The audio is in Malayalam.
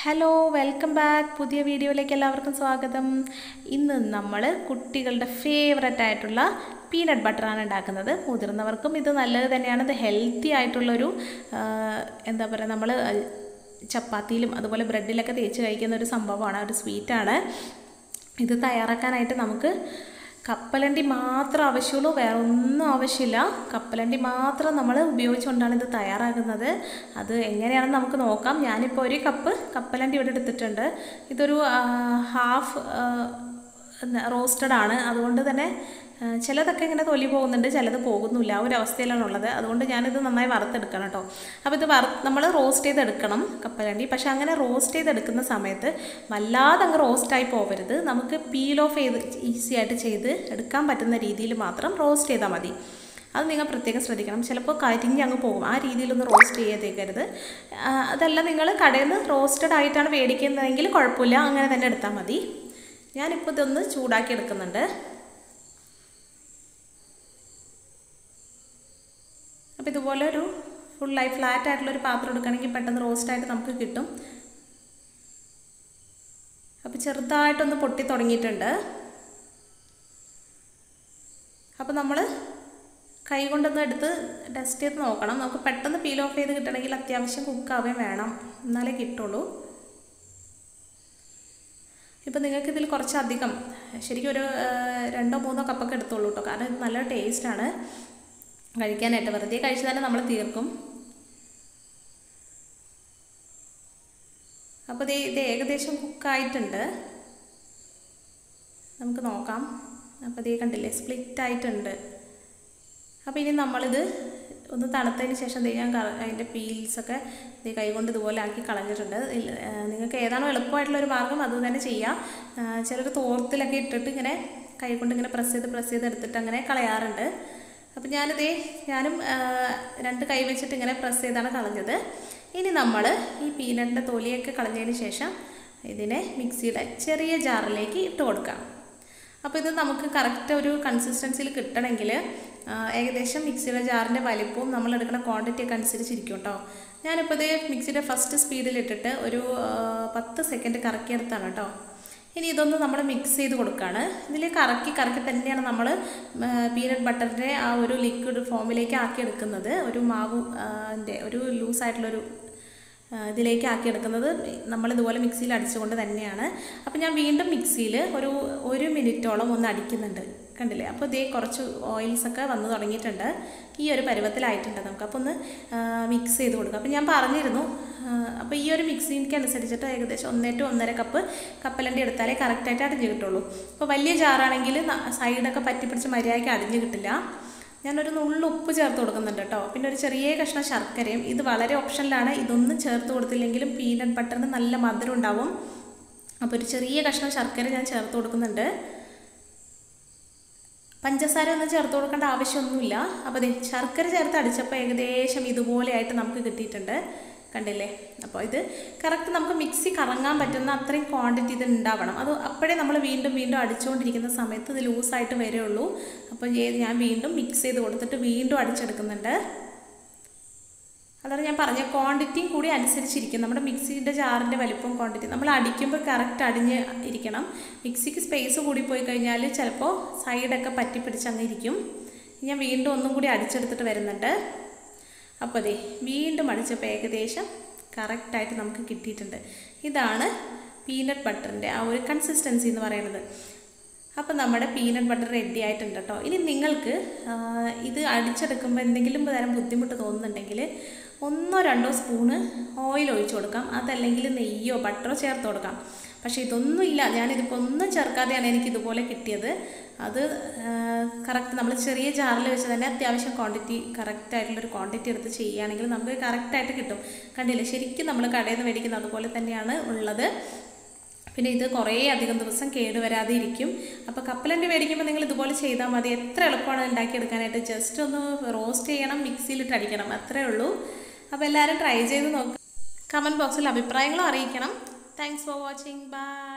ഹലോ വെൽക്കം ബാക്ക് പുതിയ വീഡിയോയിലേക്ക് എല്ലാവർക്കും സ്വാഗതം ഇന്ന് നമ്മൾ കുട്ടികളുടെ ഫേവററ്റ് ആയിട്ടുള്ള പീനട്ട് ബട്ടറാണ് ഉണ്ടാക്കുന്നത് മുതിർന്നവർക്കും ഇത് നല്ലത് തന്നെയാണ് ഇത് ഹെൽത്തി ആയിട്ടുള്ളൊരു ആ, എന്താ പറയുക നമ്മൾ ചപ്പാത്തിയിലും അതുപോലെ ബ്രെഡിലൊക്കെ തേച്ച് കഴിക്കുന്ന ഒരു സംഭവമാണ് ഒരു സ്വീറ്റാണ് ഇത് തയ്യാറാക്കാനായിട്ട് നമുക്ക് കപ്പലണ്ടി മാത്രം ആവശ്യമുള്ളൂ വേറെ ഒന്നും ആവശ്യമില്ല കപ്പലണ്ടി മാത്രം നമ്മൾ ഉപയോഗിച്ചുകൊണ്ടാണ് ഇത് തയ്യാറാക്കുന്നത് അത് എങ്ങനെയാണെന്ന് നമുക്ക് നോക്കാം ഞാനിപ്പോൾ ഒരു കപ്പ് കപ്പലണ്ടി ഇവിടെ എടുത്തിട്ടുണ്ട് ഇതൊരു ഹാഫ് റോസ്റ്റഡ് ആണ് അതുകൊണ്ട് തന്നെ ആ, ചിലതൊക്കെ ഇങ്ങനെ തൊലി പോകുന്നുണ്ട് ചിലത് പോകുന്നില്ല ആ ഒരു അവസ്ഥയിലാണ് ഉള്ളത് അതുകൊണ്ട് ഞാനിത് നന്നായി വറുത്തെടുക്കണം കേട്ടോ അപ്പോൾ ഇത് വറ നമ്മൾ റോസ്റ്റ് ചെയ്തെടുക്കണം കപ്പലണ്ടി പക്ഷെ അങ്ങനെ റോസ്റ്റ് ചെയ്തെടുക്കുന്ന സമയത്ത് വല്ലാതെ അങ്ങ് റോസ്റ്റായി പോകരുത് നമുക്ക് പീൽ ഓഫ് ചെയ്ത് ഈസി ആയിട്ട് ചെയ്ത് എടുക്കാൻ പറ്റുന്ന രീതിയിൽ മാത്രം റോസ്റ്റ് ചെയ്താൽ മതി അത് നിങ്ങൾ പ്രത്യേകം ശ്രദ്ധിക്കണം ചിലപ്പോൾ കരിഞ്ഞ് അങ്ങ് പോകും ആ രീതിയിലൊന്ന് റോസ്റ്റ് ചെയ്തേക്കരുത് ആ, അതല്ല നിങ്ങൾ കടയിൽ നിന്ന് റോസ്റ്റഡ് ആയിട്ടാണ് മേടിക്കുന്നതെങ്കിൽ കുഴപ്പമില്ല അങ്ങനെ തന്നെ എടുത്താൽ മതി ഞാനിപ്പോൾ ഇതൊന്ന് ചൂടാക്കി എടുക്കുന്നുണ്ട് അപ്പോൾ ഇതുപോലെ ഒരു ഫുള്ളായി ഫ്ലാറ്റ് ആയിട്ടുള്ള ഒരു പാത്രം എടുക്കുകയാണെങ്കിൽ പെട്ടെന്ന് റോസ്റ്റായിട്ട് നമുക്ക് കിട്ടും അപ്പോൾ ചെറുതായിട്ടൊന്ന് പൊട്ടി തുടങ്ങിയിട്ടുണ്ട് അപ്പോൾ നമ്മൾ കൈ കൊണ്ടൊന്ന് എടുത്ത് ടെസ്റ്റ് ചെയ്ത് നോക്കണം നമുക്ക് പെട്ടെന്ന് പീൽ ഓഫ് ചെയ്ത് കിട്ടണമെങ്കിൽ അത്യാവശ്യം കുക്കാവുകയും വേണം എന്നാലേ കിട്ടുള്ളൂ ഇപ്പം നിങ്ങൾക്ക് ഇതിൽ കുറച്ചധികം ശരിക്കും ഒരു ആ, രണ്ടോ മൂന്നോ കപ്പൊക്കെ എടുത്തോളൂ കേട്ടോ കാരണം ഇത് നല്ല ടേസ്റ്റാണ് കഴിക്കാനായിട്ട് വെറുതെ കഴിച്ച് തന്നെ നമ്മൾ തീർക്കും അപ്പോൾ ഇത് ഇത് ഏകദേശം കുക്കായിട്ടുണ്ട് നമുക്ക് നോക്കാം അപ്പോൾ ഇത് കണ്ടില്ലേ സ്പ്ലിറ്റ് ആയിട്ടുണ്ട് അപ്പോൾ ഇനി നമ്മളിത് ഒന്ന് തണുത്തതിന് ശേഷം ദേ ഞാൻ ക- അതിൻ്റെ പീൽസൊക്കെ ഇത് കൈകൊണ്ട് ഇതുപോലെ ആക്കി കളഞ്ഞിട്ടുണ്ട് ഇല്ല- ആ, നിങ്ങൾക്ക് ഏതാണോ എളുപ്പമായിട്ടുള്ള ഒരു മാർഗ്ഗം അത് തന്നെ ചെയ്യാം ചിലർ തോർത്തിലൊക്കെ ഇട്ടിട്ട് ഇങ്ങനെ കൈകൊണ്ട് ഇങ്ങനെ പ്രസ് ചെയ്ത് പ്രസ് ചെയ്ത് എടുത്തിട്ട് അങ്ങനെ കളയാറുണ്ട് അപ്പം ഞാനിതേ ഞാനും ആ, രണ്ട് കൈ വെച്ചിട്ട് ഇങ്ങനെ പ്രസ് ചെയ്താണ് കളഞ്ഞത് ഇനി നമ്മൾ ഈ പീനട്ടിൻ്റെ തൊലിയൊക്കെ കളഞ്ഞതിന് ശേഷം ഇതിനെ മിക്സിയുടെ ചെറിയ ജാറിലേക്ക് ഇട്ട് കൊടുക്കാം അപ്പോൾ ഇത് നമുക്ക് കറക്റ്റ് ഒരു കൺസിസ്റ്റൻസിയിൽ കിട്ടണമെങ്കിൽ ആ, ഏകദേശം മിക്സിയുടെ ജാറിൻ്റെ വലിപ്പവും നമ്മൾ എടുക്കുന്ന ക്വാണ്ടിറ്റി ഒക്കെ അനുസരിച്ചിരിക്കും കേട്ടോ ഞാനിപ്പോൾ ഇത് മിക്സിയുടെ ഫസ്റ്റ് സ്പീഡിലിട്ടിട്ട് ഒരു ആ, പത്ത് സെക്കൻഡ് കറക്കിയെടുത്താണ് കേട്ടോ ഇനി ഇതൊന്ന് നമ്മൾ മിക്സ് ചെയ്ത് കൊടുക്കുകയാണ് ഇതിൽ കറക്കി കറക്കി തന്നെയാണ് നമ്മൾ പീനട്ട് ബട്ടറിൻ്റെ ആ ഒരു ലിക്വിഡ് ഫോമിലേക്ക് ആക്കി എടുക്കുന്നത് ഒരു മാവ് ആ, ൻ്റെ ഒരു ലൂസായിട്ടുള്ളൊരു ആ, ഇതിലേക്ക് ആക്കി എടുക്കുന്നത് നമ്മൾ ഇതുപോലെ മിക്സിയിൽ അടിച്ചുകൊണ്ട് തന്നെയാണ് അപ്പോൾ ഞാൻ വീണ്ടും മിക്സിയിൽ ഒരു ഒരു മിനിറ്റോളം ഒന്ന് അടിക്കുന്നുണ്ട് കണ്ടില്ലേ അപ്പോൾ ഇതേ കുറച്ച് ഓയിൽസ് ഒക്കെ വന്ന് തുടങ്ങിയിട്ടുണ്ട് ഈ ഒരു പരുവത്തിലായിട്ടുണ്ട് നമുക്ക് അപ്പോൾ ഒന്ന് മിക്സ് ചെയ്ത് കൊടുക്കുക അപ്പോൾ ഞാൻ പറഞ്ഞിരുന്നു ആ, അപ്പോൾ ഈ ഒരു മിക്സിക്ക് അനുസരിച്ചിട്ട് ഏകദേശം ഒന്നേ ടു ഒന്നര കപ്പ് കപ്പലണ്ടി എടുത്താലേ കറക്റ്റായിട്ട് അടിഞ്ഞ് കിട്ടുള്ളൂ അപ്പോൾ വലിയ ജാറാണെങ്കിൽ സൈഡൊക്കെ പറ്റി പിടിച്ച് മര്യാദയ്ക്ക് അടിഞ്ഞ് കിട്ടില്ല ഞാനൊരു നുള്ളു ഉപ്പ് ചേർത്ത് കൊടുക്കുന്നുണ്ട് കേട്ടോ പിന്നെ ഒരു ചെറിയ കഷ്ണം ശർക്കരയും ഇത് വളരെ ഓപ്ഷനിലാണ് ഇതൊന്നും ചേർത്ത് കൊടുത്തില്ലെങ്കിലും പീനട്ട് ബട്ടറിന് നല്ല മധുരം ഉണ്ടാവും അപ്പോൾ ഒരു ചെറിയ കഷ്ണം ശർക്കര ഞാൻ ചേർത്ത് കൊടുക്കുന്നുണ്ട് പഞ്ചസാര ഒന്നും ചേർത്ത് കൊടുക്കേണ്ട ആവശ്യമൊന്നുമില്ല അപ്പോൾ അതെ ശർക്കര ചേർത്ത് അടിച്ചപ്പോൾ ഏകദേശം ഇതുപോലെയായിട്ട് നമുക്ക് കിട്ടിയിട്ടുണ്ട് കണ്ടില്ലേ അപ്പോൾ ഇത് കറക്റ്റ് നമുക്ക് മിക്സി കറങ്ങാൻ പറ്റുന്ന അത്രയും ക്വാണ്ടിറ്റി ഇത് ഉണ്ടാവണം അത് അപ്പോഴേ നമ്മൾ വീണ്ടും വീണ്ടും അടിച്ചുകൊണ്ടിരിക്കുന്ന സമയത്ത് ഇത് ലൂസായിട്ട് വരുള്ളൂ അപ്പോൾ ഏ- ഞാൻ വീണ്ടും മിക്സ് ചെയ്ത് കൊടുത്തിട്ട് വീണ്ടും അടിച്ചെടുക്കുന്നുണ്ട് അതാണ് ഞാൻ പറഞ്ഞ ക്വാണ്ടിറ്റിയും കൂടി അനുസരിച്ചിരിക്കും നമ്മുടെ മിക്സിയുടെ ജാറിൻ്റെ വലിപ്പം ക്വാണ്ടിറ്റി നമ്മൾ അടിക്കുമ്പോൾ കറക്റ്റ് അടിഞ്ഞ് ഇരിക്കണം മിക്സിക്ക് സ്പേസ് കൂടി പോയി കഴിഞ്ഞാൽ ചിലപ്പോൾ സൈഡൊക്കെ പറ്റി പിടിച്ച് അങ്ങ് ഇരിക്കും ഞാൻ വീണ്ടും ഒന്നും കൂടി അടിച്ചെടുത്തിട്ട് വരുന്നുണ്ട് അപ്പോൾ അതെ വീണ്ടും അടിച്ചപ്പോൾ ഏകദേശം കറക്റ്റായിട്ട് നമുക്ക് കിട്ടിയിട്ടുണ്ട് ഇതാണ് പീനട്ട് ബട്ടറിൻ്റെ ആ ഒരു കൺസിസ്റ്റൻസി എന്ന് പറയുന്നത് അപ്പോൾ നമ്മുടെ പീനട്ട് ബട്ടർ റെഡി ആയിട്ടുണ്ട് കേട്ടോ ഇനി നിങ്ങൾക്ക് ആ, ഇത് അടിച്ചെടുക്കുമ്പോൾ എന്തെങ്കിലും തരം ബുദ്ധിമുട്ട് തോന്നുന്നുണ്ടെങ്കിൽ ഒന്നോ രണ്ടോ സ്പൂണ് ഓയിൽ ഒഴിച്ചു കൊടുക്കാം അതല്ലെങ്കിൽ നെയ്യോ ബട്ടറോ ചേർത്ത് കൊടുക്കാം പക്ഷേ ഇതൊന്നും ഇല്ല ഞാനിതിപ്പോൾ ഒന്നും ചേർക്കാതെയാണ് എനിക്ക് ഇതുപോലെ കിട്ടിയത് അത് കറക്റ്റ് നമ്മൾ ചെറിയ ജാറിൽ വെച്ച് തന്നെ അത്യാവശ്യം ക്വാണ്ടിറ്റി കറക്റ്റ് ആയിട്ടുള്ളൊരു ക്വാണ്ടിറ്റി എടുത്ത് ചെയ്യുകയാണെങ്കിൽ നമുക്ക് കറക്റ്റായിട്ട് കിട്ടും കണ്ടില്ലേ ശരിക്കും നമ്മൾ കടയിൽ നിന്ന് മേടിക്കുന്നത് അതുപോലെ തന്നെയാണ് ഉള്ളത് പിന്നെ ഇത് കുറേ അധികം ദിവസം കേടുവരാതെ ഇരിക്കും അപ്പോൾ കപ്പലണ്ടി മേടിക്കുമ്പോൾ നിങ്ങൾ ഇതുപോലെ ചെയ്താൽ മതി എത്ര എളുപ്പമാണ് ഉണ്ടാക്കിയെടുക്കാനായിട്ട് ജസ്റ്റ് ഒന്ന് റോസ്റ്റ് ചെയ്യണം മിക്സിയിലിട്ട് അടിക്കണം അത്രേ ഉള്ളൂ അപ്പോൾ എല്ലാവരും ട്രൈ ചെയ്ത് നോക്കുക കമൻറ്റ് ബോക്സിൽ അഭിപ്രായങ്ങളും അറിയിക്കണം താങ്ക്സ് ഫോർ വാച്ചിങ് ബൈ